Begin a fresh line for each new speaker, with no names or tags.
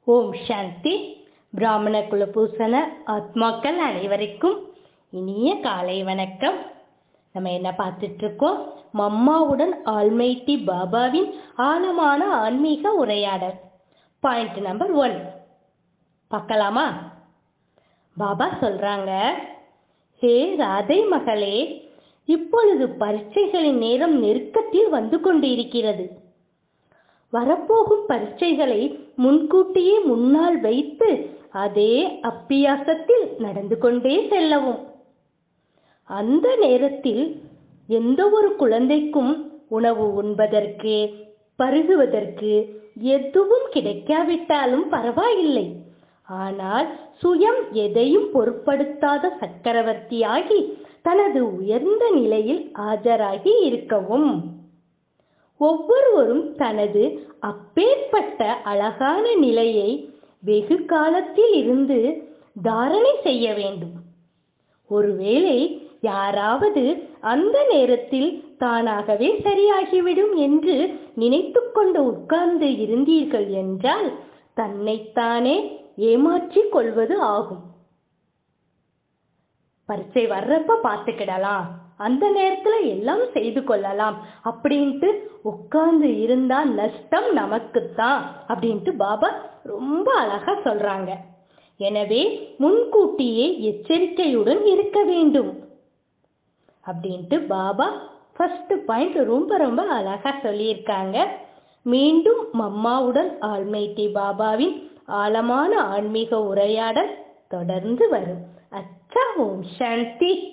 ஓம் சாந்தி பிராமண குலபூசண ஆத்மாக்கள் அனைவருக்கும் இனிய காலை வணக்கம் நம்ம என்ன பார்த்துட்டு இருக்கோம் மம்மாவுடன் ஆல்மைட்டி பாபாவின் ஆழமான ஆன்மீக உரையாடல் பாயிண்ட் நம்பர் ஒன் பார்க்கலாமா பாபா சொல்றாங்க ஹே ராதை மகளே இப்பொழுது பரீட்சைகளின் நேரம் நெருக்கத்தில் வந்து கொண்டிருக்கிறது வரப்போகும் பரீட்சைகளை முன்கூட்டியே முன்னால் வைத்து அதே அப்பியாசத்தில் நடந்து கொண்டே செல்லவும் அந்த நேரத்தில் எந்த ஒரு குழந்தைக்கும் உணவு உண்பதற்கு பருகுவதற்கு எதுவும் கிடைக்காவிட்டாலும் பரவாயில்லை ஆனால் சுயம் எதையும் பொருட்படுத்தாத சக்கரவர்த்தியாகி தனது உயர்ந்த நிலையில் ஆஜராகி இருக்கவும் ஒவ்வொருவரும் தனது அப்பேற்பட்ட அழகான நிலையை வெகு காலத்தில் இருந்து தாரணை செய்ய வேண்டும் ஒருவேளை யாராவது அந்த நேரத்தில் தானாகவே சரியாகிவிடும் என்று நினைத்து கொண்டு உட்கார்ந்து இருந்தீர்கள் என்றால் தன்னைத்தானே ஏமாற்றிக் கொள்வது ஆகும் பரீட்சை வர்றப்ப பார்த்துக்கிடலாம் அந்த நேரத்துல எல்லாம் செய்து கொள்ளலாம் அப்படின்ட்டு உட்கார்ந்து இருந்தா நஷ்டம் நமக்குத்தான் அப்படின்ட்டு பாபா ரொம்ப அழகா சொல்றாங்க எனவே முன்கூட்டியே எச்சரிக்கையுடன் இருக்க வேண்டும் அப்படின்ட்டு பாபா ஃபர்ஸ்ட் பாயிண்ட் ரொம்ப ரொம்ப அழகா சொல்லியிருக்காங்க மீண்டும் மம்மாவுடன் ஆல்மைட்டி பாபாவின் ஆழமான ஆன்மீக உரையாடல் தொடர்ந்து வரும் அச்சா ஓம் சாந்தி